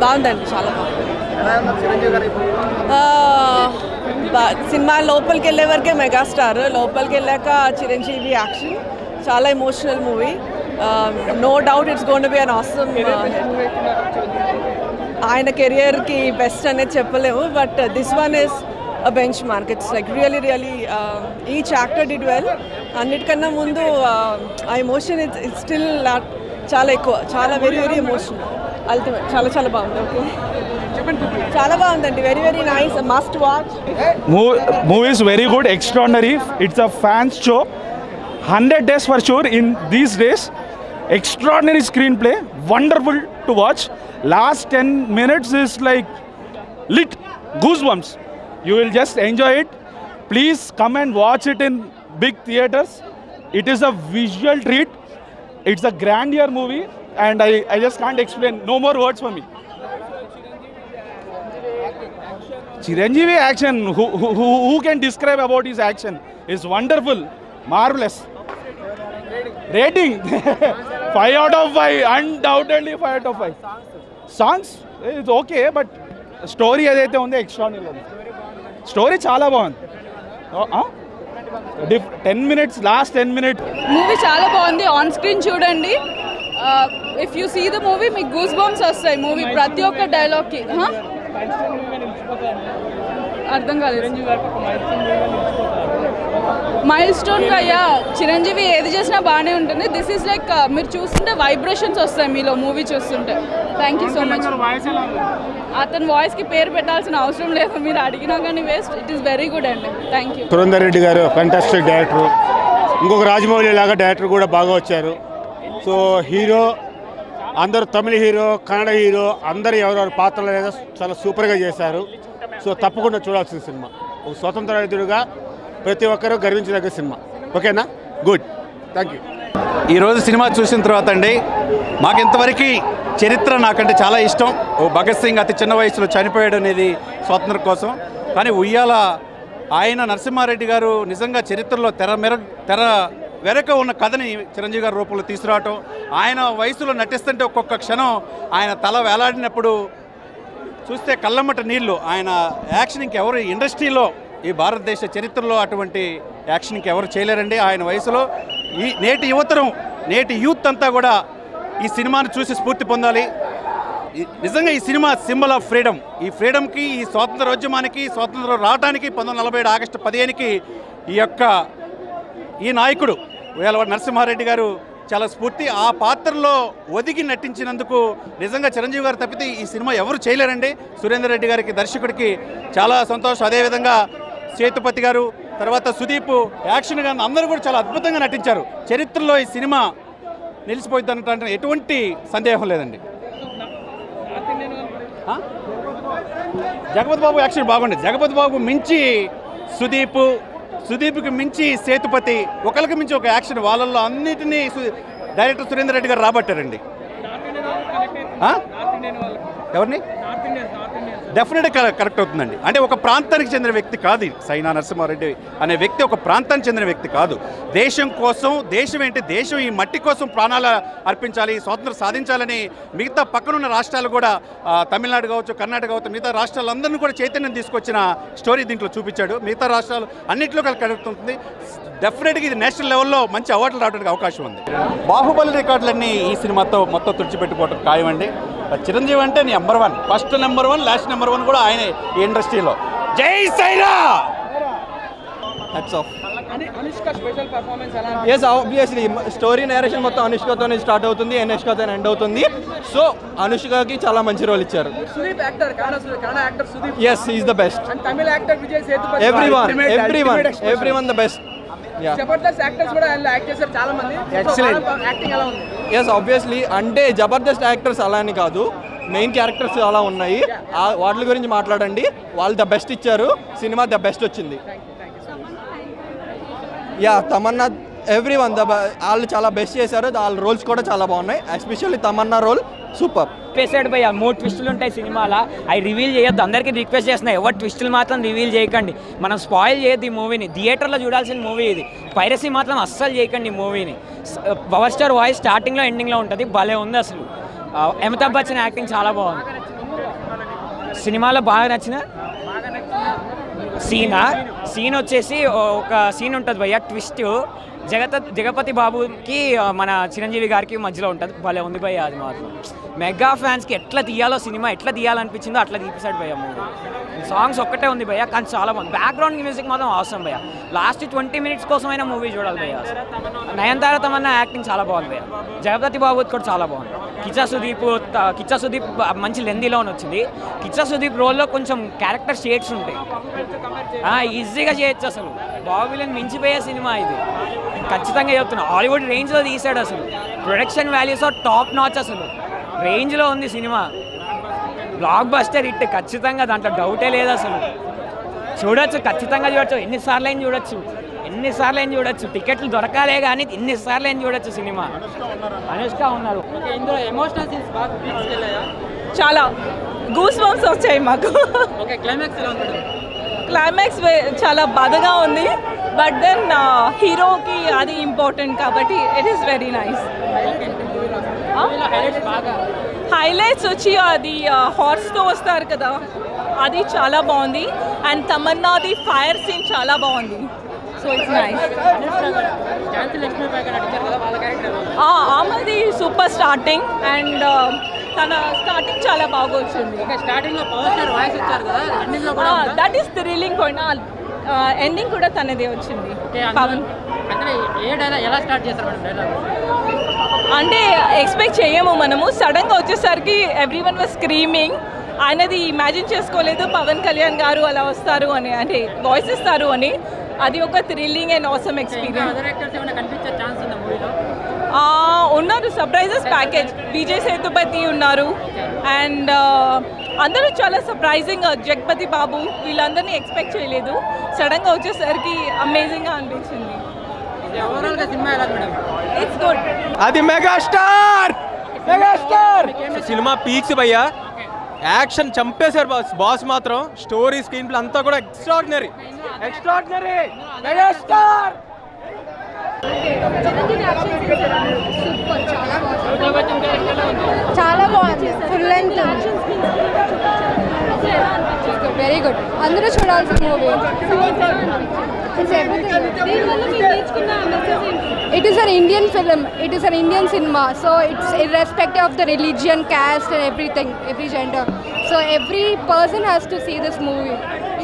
బాగుందండి చాలా బాగుంది ఎలా ఉన్నారు చిరంజీవి గారు ఇప్పుడు ఆ, బా- సినిమా లోపలికి వెళ్ళే వరకే మెగాస్టార్ లోపలికి వెళ్ళాక చిరంజీవి యాక్షన్ చాలా emotional movie no doubt it's gonna be an awesome ఆయన కెరియర్కి బెస్ట్ అనేది చెప్పలేము but this one is a benchmark it's like really really each actor did well అన్నిటికన్నా ముందు uh, ఆ ఎమోషన్ ఇట్స్ ఇట్స్ స్టిల్ చాలా ఎక్కువ చాలా వెరీ వెరీ ఎమోషనల్ అల్టిమేట్ చాలా చాలా బాగుంది ఓకే చాలా బాగుందండి very very nice must watch movie is very good extraordinary it's a fans show 100 days for sure in these days extraordinary screenplay wonderful to watch last 10 minutes is like lit goosebumps you will just enjoy it please come and watch it in big theaters it is a visual treat it's a grandeur movie and I, I just can't explain no more words for me Chiranjeevi action, who, who, who who can describe about his action? Is wonderful, marvelous. Rating 5 out of 5, undoubtedly 5 out of 5. Songs, it's okay, but story ఏదైతే ఉందో extraordinary ఉంది story చాలా బాగుంది డిఫ్ ten minutes last ten minute movie చాలా బాగుంది on screen చూడండి if you see the movie మీకు గూస్ బాంబ్స్ వస్తాయి మూవీ ప్రతి ఒక్క డైలాగ్కి అర్థం కాలేదు మైల్ స్టోన్ అయ్యా చిరంజీవి ఏది చేసినా బాగానే ఉంటుంది దిస్ ఈస్ లైక్ మీరు చూస్తుంటే వైబ్రేషన్స్ వస్తాయి మీలో మూవీ చూస్తుంటే థ్యాంక్ యూ సో మచ్ అతని వాయిస్కి పేరు పెట్టాల్సిన అవసరం లేదు మీరు అడిగినా కానీ waste it is very good అండి thank you Surender Reddy garu fantastic director ఇంకొక రాజమౌళి లాగా డైరెక్టర్ కూడా బాగా వచ్చారు సో హీరో అందరూ తమిళ హీరో కన్నడ హీరో అందరు ఎవరెవరి పాత్రలు ఏదో చాలా సూపర్గా చేశారు సో తప్పకుండా చూడాల్సిన సినిమా ఒక స్వతంత్ర రైతుడుగా ప్రతి ఒక్కరూ గర్వించదగ్గ సినిమా ఓకేనా గుడ్ థ్యాంక్ యూ ఈరోజు సినిమా చూసిన తర్వాత అండి మాకు ఇంతవరకు చరిత్ర నాకంటే చాలా ఇష్టం ఓ భగత్ సింగ్ అతి చిన్న వయసులో చనిపోయాడు అనేది స్వాతంత్రం కోసం కానీ ఉయ్యాల ఆయన నరసింహారెడ్డి గారు నిజంగా చరిత్రలో తెర మెర తెర వెనక ఉన్న కథని చిరంజీవి గారి రూపంలో తీసుకురావటం ఆయన వయసులో నటిస్తుంటే ఒక్కొక్క క్షణం ఆయన తల వేలాడినప్పుడు చూస్తే కళ్ళమ్మట నీళ్లు ఆయన యాక్షన్ ఇంకెవరు ఇండస్ట్రీలో ఈ భారతదేశ చరిత్రలో అటువంటి యాక్షన్ ఇంకెవరు చేయలేరండి ఆయన వయసులో ఈ నేటి యువతరం నేటి యూత్ అంతా కూడా ఈ సినిమాను చూసి స్ఫూర్తి పొందాలి ఈ- నిజంగా ఈ సినిమా సింబల్ ఆఫ్ ఫ్రీడమ్ ఈ ఫ్రీడమ్కి ఈ స్వాతంత్రోద్యమానికి స్వాతంత్రం రావడానికి పంతొమ్మిది నలభై ఏడు ఆగస్టు పదిహేనుకి ఈ యొక్క ఈ నాయకుడు వేలవాడ నరసింహారెడ్డి గారు చాలా స్ఫూర్తి ఆ పాత్రలో ఒదిగి నటించినందుకు నిజంగా చిరంజీవి గారు తప్పితే ఈ సినిమా ఎవరు చేయలేరండి సురేందర్ రెడ్డి గారికి దర్శకుడికి చాలా సంతోషం అదేవిధంగా సేతుపతి గారు తర్వాత సుదీప్ యాక్షన్ గారు అందరూ కూడా చాలా అద్భుతంగా నటించారు చరిత్రలో ఈ సినిమా నిలిచిపోయింది అనటం ఎటువంటి సందేహం లేదండి ఆ? జగపతి బాబు యాక్షన్ బాగుంది జగపతి బాబు మించి సుదీప్ సుదీప్కి మించి సేతుపతి ఒకరికి మించి ఒక యాక్షన్ వాళ్ళల్లో అన్నిటినీ సు- డైరెక్టర్ సురేందర్ రెడ్డి గారు రాబట్టారండి ఆ? ఎవరిని డెఫినెట్గా కరెక్ట్ అవుతుందండి అంటే ఒక ప్రాంతానికి చెందిన వ్యక్తి కాదు ఈ సైనా నరసింహారెడ్డి అనే వ్యక్తి ఒక ప్రాంతానికి చెందిన వ్యక్తి కాదు దేశం కోసం దేశం ఏంటి దేశం ఈ మట్టి కోసం ప్రాణాలు అర్పించాలి స్వాతంత్రం సాధించాలని మిగతా పక్కనున్న రాష్ట్రాలు కూడా ఆ, తమిళనాడు కావచ్చు కర్ణాటక కావచ్చు మిగతా రాష్ట్రాలందరినీ కూడా చైతన్యం తీసుకొచ్చిన స్టోరీ దీంట్లో చూపించాడు మిగతా రాష్ట్రాలు అన్నింటిలో కలిసి కలుగుతుంది డెఫినెట్గా ఇది నేషనల్ లెవెల్లో మంచి అవార్డులు రావడానికి అవకాశం ఉంది బాహుబలి రికార్డులన్నీ ఈ సినిమాతో మొత్తం తుడిచిపెట్టుకోవటం ఖాయమండి చిరంజీవి అంటే number one first number one last number one కూడా ఆయనే ఈ ఇండస్ట్రీలో జై Sye Raa hats off yes obviously story narration మొత్తం అనుష్కతోనే స్టార్ట్ అవుతుంది అనుష్కతో ఎండ్ అవుతుంది సో అనుష్కకి చాలా మంచి రోల్ ఇచ్చారు Sudeep actor Kannada Sudeep Kannada actor Sudeep yes is the best and Tamil actor Vijay Sethupathi every one Ultimate- every one ultimate expression. Every one the best ya Jabardasth actors కూడా అందులో act చేశారు చాలా మంది Excellent. యాక్టింగ్ ఎలా ఉంది ఎస్ ఆబ్వియస్లీ అంటే జబర్దస్త్ యాక్టర్స్ అలా అని కాదు మెయిన్ క్యారెక్టర్స్ చాలా ఉన్నాయి ఆ వాటి గురించి మాట్లాడండి వాళ్ళు ద బెస్ట్ ఇచ్చారు సినిమా ద బెస్ట్ వచ్చింది ya Tamannaah every one the వాళ్ళు చాలా బెస్ట్ చేశారు వాళ్ళ రోల్స్ కూడా చాలా బాగున్నాయి ఎస్పెషల్లీ తమన్నా రోల్ సూపర్ చెప్పేసాడు భయ్య మూడు ట్విస్టులు ఉంటాయి సినిమాలో అవి రివీల్ చేయొద్దు అందరికీ రిక్వెస్ట్ చేస్తున్నా ఎవరు ట్విస్టులు మాత్రం రివీల్ చేయకండి మనం స్పాయిల్ చేయొద్దు ఈ మూవీని థియేటర్లో చూడాల్సిన మూవీ ఇది పైరసీ మాత్రం అస్సలు చేయకండి ఈ మూవీని పవర్ స్టార్ వాయిస్ స్టార్టింగ్లో ఎండింగ్లో ఉంటుంది భలే ఉంది అసలు ఆ, అమితాబ్ బచ్చన్ యాక్టింగ్ చాలా బాగుంది సినిమాలో బాగా నచ్చిన సీనా సీన్ వచ్చేసి ఒక సీన్ ఉంటుంది భయ్య ట్విస్ట్ జగత జగపతి బాబుకి ఆ, మన చిరంజీవి గారికి మధ్యలో ఉంటుంది భలే ఉంది భయ్య అది మాత్రం మెగా ఫ్యాన్స్కి ఎట్లా తీయాలో సినిమా ఎట్లా తీయాలనిపించిందో అట్లా తీపిస్తాడు భయ్య మూవీ సాంగ్స్ ఒక్కటే ఉంది భయ్య కానీ చాలా బాగుంది బ్యాక్గ్రౌండ్ మ్యూజిక్ మాత్రం అవసరం భయ్య లాస్ట్ ట్వంటీ మినిట్స్ కోసమైనా మూవీ చూడాలి భయ్య నయనతార తమన్నా యాక్టింగ్ చాలా బాగుంది భయ్య జగపతి బాబు కూడా చాలా బాగుంది కిచ్చా సుదీప్ త- కిచ్చా సుదీప్ బ- మంచి లెందీలో వచ్చింది కిచ్చా సుదీప్ రోల్లో కొంచెం క్యారెక్టర్ షేడ్స్ ఉంటాయి ఆ, ఈజీగా చేయొచ్చు అసలు బాహుబలిని మించిపోయే సినిమా ఇది ఖచ్చితంగా చెప్తున్నా హాలీవుడ్ రేంజ్లో తీసాడు అసలు ప్రొడక్షన్ వాల్యూస్ టాప్ నాచ్ అసలు రేంజ్లో ఉంది సినిమా బ్లాక్ బస్టర్ హిట్ ఖచ్చితంగా దాంట్లో డౌటే లేదు అసలు చూడొచ్చు ఖచ్చితంగా చూడొచ్చు ఎన్నిసార్లు అయినా చూడొచ్చు ఎన్నిసార్లు అయినా చూడొచ్చు టికెట్లు దొరకాలే కానీ ఎన్నిసార్లు అయినా చూడొచ్చు సినిమా అనుష్క ఉన్నారు ఇందులో ఎమోషనల్ సీన్స్ బాగా తీసుకెళ్ళాయా చాలా గూస్ బంప్స్ వచ్చాయి మాకు ఓకే క్లైమాక్స్ ఎలా ఉంటుంది క్లైమాక్స్ చాలా బాధగా ఉంది బట్ దెన్ హీరోకి అది ఇంపార్టెంట్ కాబట్టి it is very nice highlights బాగా హైలైట్స్ వచ్చి అది హార్స్తో వస్తారు కదా అది చాలా బాగుంది అండ్ తమన్నాది ఫైర్ సీన్ చాలా బాగుంది so it's nice Jhansi Lakshmibai garu నటించారు కదా వాళ్ళ క్యారెక్టర్ ఆమెది సూపర్ స్టార్టింగ్ అండ్ తన స్టార్టింగ్ చాలా బాగా వచ్చింది ఓకే స్టార్టింగ్ లో పవర్ స్టార్ వాయిస్ ఇచ్చారు కదా ఎండింగ్ లో కూడా ఉందా? That is thrilling point ending కూడా తనదే వచ్చింది ఓకే, అందులో- పవన్ అంటే ఏ డైలాగ్ ఎలా స్టార్ట్ చేస్తారు మేడం డైలాగ్ అంటే ఎక్స్పెక్ట్ చేయము మనము సడన్గా వచ్చేసరికి ఎవ్రీ వన్ వాజ్ స్క్రీమింగ్ ఆయనది ఇమాజిన్ చేసుకోలేదు పవన్ కళ్యాణ్ గారు అలా వస్తారు అని అంటే వాయిస్ ఇస్తారు అని అది ఒక థ్రిల్లింగ్ అండ్ ఆసమ్ ఇంకా ఎక్స్పీరియన్స్ అదర్ యాక్టర్స్ ఏమైనా కనిపించే ఛాన్స్ ఉందా మూవీలో ఉన్నారు సర్ప్రైజెస్ ప్యాకేజ్ విజయ్ సేతుపతి ఉన్నారు అండ్ అందరూ చాలా సర్ప్రైజింగ్ జగపతి బాబు వీళ్ళందరినీ ఎక్స్పెక్ట్ చేయలేదు సడన్గా వచ్చేసరికి అమేజింగ్గా అనిపించింది ఓవరాల్ గా సినిమా ఎలా మేడం ఇట్స్ గుడ్ అది మెగాస్టార్ మెగాస్టార్ సినిమా పీక్స్ భయ్యా యాక్షన్ చంపేశారు బాస్ బాస్ మాత్రం స్టోరీ స్క్రీన్ ప్లే అంతా కూడా ఎక్స్ట్రాడినరీ ఎక్స్ట్రాడినరీ మెగాస్టార్ చాలా బాగుంది ఫుల్ లెంత్ వెరీ గుడ్ అందరూ చూడాల్సిన movie it is an Indian film it is an Indian cinema so it's irrespective of the religion caste and everything every gender so every person has to see this movie so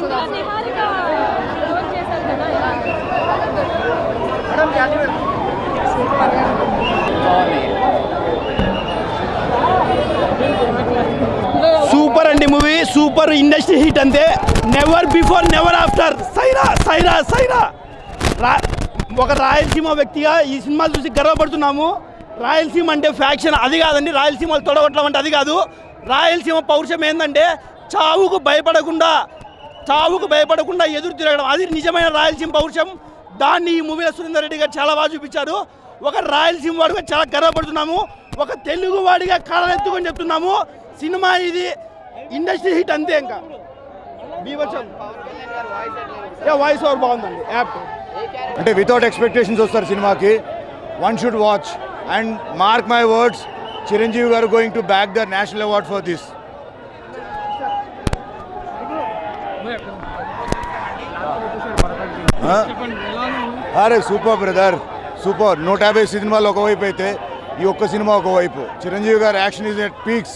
super అండి movie super industry hit అంతే never before never after Sye Raa Sye Raa Sye Raa రా ఒక రాయలసీమ వ్యక్తిగా ఈ సినిమాలు చూసి గర్వపడుతున్నాము రాయలసీమ అంటే faction అది కాదండి రాయలసీమలు తొడగొట్టడం అంటే అది కాదు రాయలసీమ పౌరుషం ఏంటంటే చావుకు భయపడకుండా చావుకు భయపడకుండా ఎదురు తిరగడం అది నిజమైన రాయలసీమ పౌరుషం దాన్ని ఈ మూవీలో సురేందర్ రెడ్డి గారు చాలా బాగా చూపించారు ఒక రాయలసీమ వాడిగా చాలా గర్వపడుతున్నాము ఒక తెలుగు వాడిగా కాలనెత్తుకొని చెప్తున్నాము సినిమా ఇది ఇండస్ట్రీ హిట్ అంతే ఇంకా బీభత్సం వాయిస్ ఓవర్ బాగుందండి యాప్ అంటే వితౌట్ ఎక్స్పెక్టేషన్స్ వస్తారు సినిమాకి one should watch and mark my words Chiranjeevi garu going to back the national award for this అరే సూపర్ బ్రదర్ సూపర్ నూట యాభై సినిమాలు ఒకవైపు అయితే ఈ ఒక్క సినిమా ఒకవైపు Chiranjeevi garu action is at peaks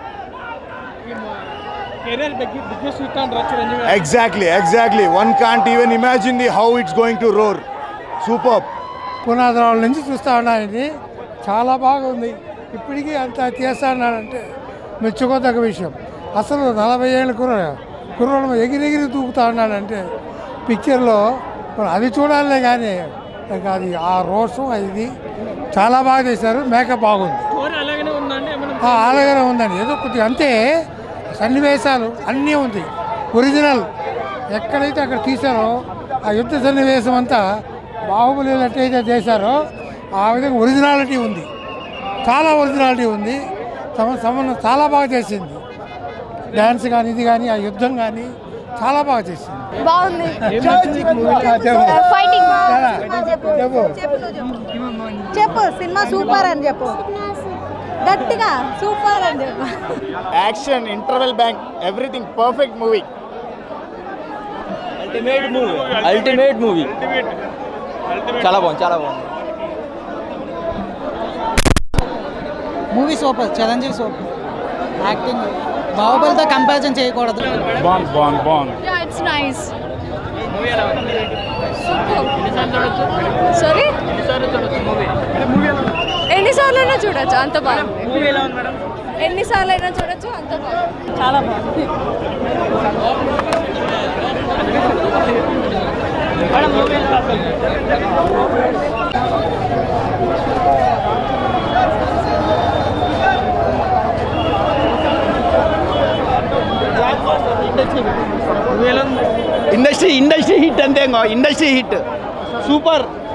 exactly exactly one can't even imagine the how it's going to roar super పునాదరాల నుంచి చూస్తా ఉన్నాను ఇది చాలా బాగుంది ఇప్పటికీ అంత చేస్తా ఉన్నాడంటే మెచ్చుకోదగ్గ విషయం అసలు నలభై ఏళ్ళ కుర్ర కుర్రోడు ఎగిరెగిరి దూకుతా ఉన్నాడంటే పిక్చర్లో మరి అది చూడాలే కానీ ఇంకా అది ఆ రోషం ఇది చాలా బాగా చేశారు మేకప్ బాగుంది అలాగనే ఉందండి ఆ, అలాగనే ఉందండి ఏదో కొద్దిగా అంతే సన్నివేశాలు అన్నీ ఉంది ఒరిజినల్ ఎక్కడైతే అక్కడ తీశారో ఆ యుద్ధ సన్నివేశం అంతా బాహుబలి ఎట్టయితే చేశారో ఆ విధంగా ఒరిజినాలిటీ ఉంది చాలా ఒరిజినాలిటీ ఉంది తమ సంబంధం చాలా బాగా చేసింది డ్యాన్స్ కానీ ఇది కానీ ఆ యుద్ధం కానీ చాలా బాగా చేసింది బాగుంది ఫైటింగ్ చెప్పు చెప్పు సినిమా సూపర్ అని చెప్పు గట్టిగా సూపర్ అని చెప్ప action interval bang everything perfect movie ultimate movie ultimate movie చాలా బాగుంది చాలా బాగుంది movie super Chiranjeevi super acting బాహుబలితో కంపారిజన్ చేయకూడదు బాగుంది బాగుంది బాగుంది యా ఇట్స్ నైస్ సారీ ఎన్నిసార్లు అయినా చూడొచ్చు అంత బాగుంది మూవీ ఎలా ఉంది మేడం ఎన్నిసార్లు అయినా చూడొచ్చు అంత బాగుంది చాలా బాగుంది madam movie industry industry hit అంతే ఇంకో ఇండస్ట్రీ హిట్ సూపర్